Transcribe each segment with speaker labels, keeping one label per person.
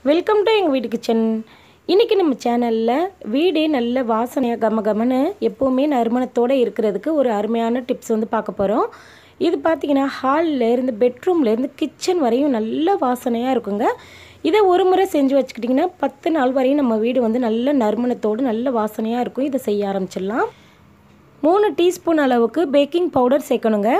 Speaker 1: welcome to எங்கள் வீட்டு kitchen இன்றைக்கி நம்ம சேனலில் வீடே நல்ல வாசனையாக கம கமன்னு எப்போவுமே நறுமணத்தோடு இருக்கிறதுக்கு ஒரு அருமையான டிப்ஸ் வந்து பார்க்க போகிறோம் இது பார்த்தீங்கன்னா ஹால்லேருந்து பெட்ரூம்லேருந்து கிச்சன் வரையும் நல்ல வாசனையாக இருக்குங்க இதை ஒரு முறை செஞ்சு வச்சுக்கிட்டிங்கன்னா பத்து நாள் வரையும் நம்ம வீடு வந்து நல்ல நறுமணத்தோடு நல்ல வாசனையாக இருக்கும் இதை செய்ய ஆரம்பிச்சிடலாம் மூணு டீஸ்பூன் அளவுக்கு பேக்கிங் பவுடர் சேர்க்கணுங்க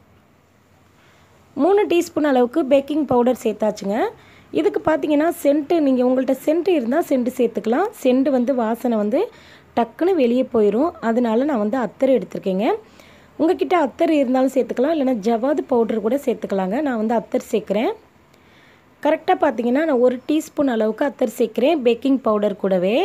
Speaker 1: மூணு டீஸ்பூன் அளவுக்கு பேக்கிங் பவுடர் சேர்த்தாச்சுங்க இதுக்கு பார்த்தீங்கன்னா சென்ட்டு நீங்கள் உங்கள்கிட்ட சென்ட்டு இருந்தால் சென்ட்டு சேர்த்துக்கலாம் சென்ட் வந்து வாசனை வந்து டக்குன்னு வெளியே போயிடும் அதனால நான் வந்து அத்தர் எடுத்திருக்கேங்க உங்ககிட்ட அத்தர் இருந்தாலும் சேர்த்துக்கலாம் இல்லைனா ஜவாது பவுடர் கூட சேர்த்துக்கலாங்க நான் வந்து அத்தர் சேர்க்குறேன் கரெக்டாக பார்த்தீங்கன்னா நான் ஒரு டீஸ்பூன் அளவுக்கு அத்தர் சேர்க்குறேன் பேக்கிங் பவுடர் கூடவே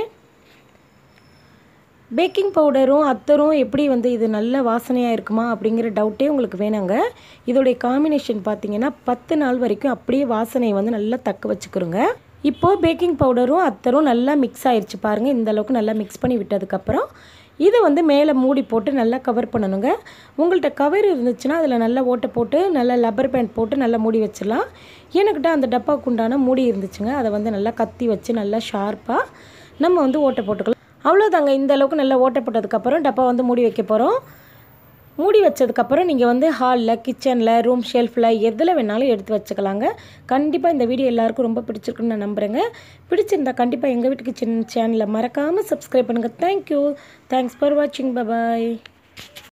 Speaker 1: பேக்கிங் பவுடரும் அத்தரும் எப்படி வந்து இது நல்ல வாசனையாக இருக்குமா அப்படிங்கிற டவுட்டே உங்களுக்கு வேணாங்க இதோடைய காம்பினேஷன் பார்த்தீங்கன்னா பத்து நாள் வரைக்கும் அப்படியே வாசனையை வந்து நல்லா தக்க வச்சுக்கிறோங்க இப்போது பேக்கிங் பவுடரும் அத்தரும் நல்லா மிக்ஸ் ஆயிடுச்சு பாருங்கள் இந்த அளவுக்கு நல்லா மிக்ஸ் பண்ணி விட்டதுக்கப்புறம் இதை வந்து மேலே மூடி போட்டு நல்லா கவர் பண்ணணுங்க உங்கள்கிட்ட கவர் இருந்துச்சுன்னா அதில் நல்லா ஓட்டை போட்டு நல்லா லப்பர் பேண்ட் போட்டு நல்லா மூடி வச்சிடலாம் எனக்கிட்ட அந்த டப்பாவுக்கு உண்டான மூடி இருந்துச்சுங்க அதை வந்து நல்லா கத்தி வச்சு நல்லா ஷார்ப்பாக நம்ம வந்து ஓட்டை போட்டுக்கலாம் அவ்வளோதாங்க இந்த அளவுக்கு நல்லா ஓட்டை போட்டதுக்கப்புறம் டப்பா வந்து மூடி வைக்க போகிறோம் மூடி வச்சதுக்கப்புறம் நீங்கள் வந்து ஹாலில் கிச்சனில் ரூம் ஷெல்ஃபில் எதில் வேணாலும் எடுத்து வச்சுக்கலாங்க கண்டிப்பாக இந்த வீடியோ எல்லாருக்கும் ரொம்ப பிடிச்சிருக்குன்னு நான் நம்புகிறேங்க பிடிச்சிருந்தா கண்டிப்பாக எங்கள் வீட்டு கிச்சன் சேனலை மறக்காமல் சப்ஸ்கிரைப் பண்ணுங்கள் தேங்க்யூ தேங்க்ஸ் ஃபார் வாட்சிங் பபாய்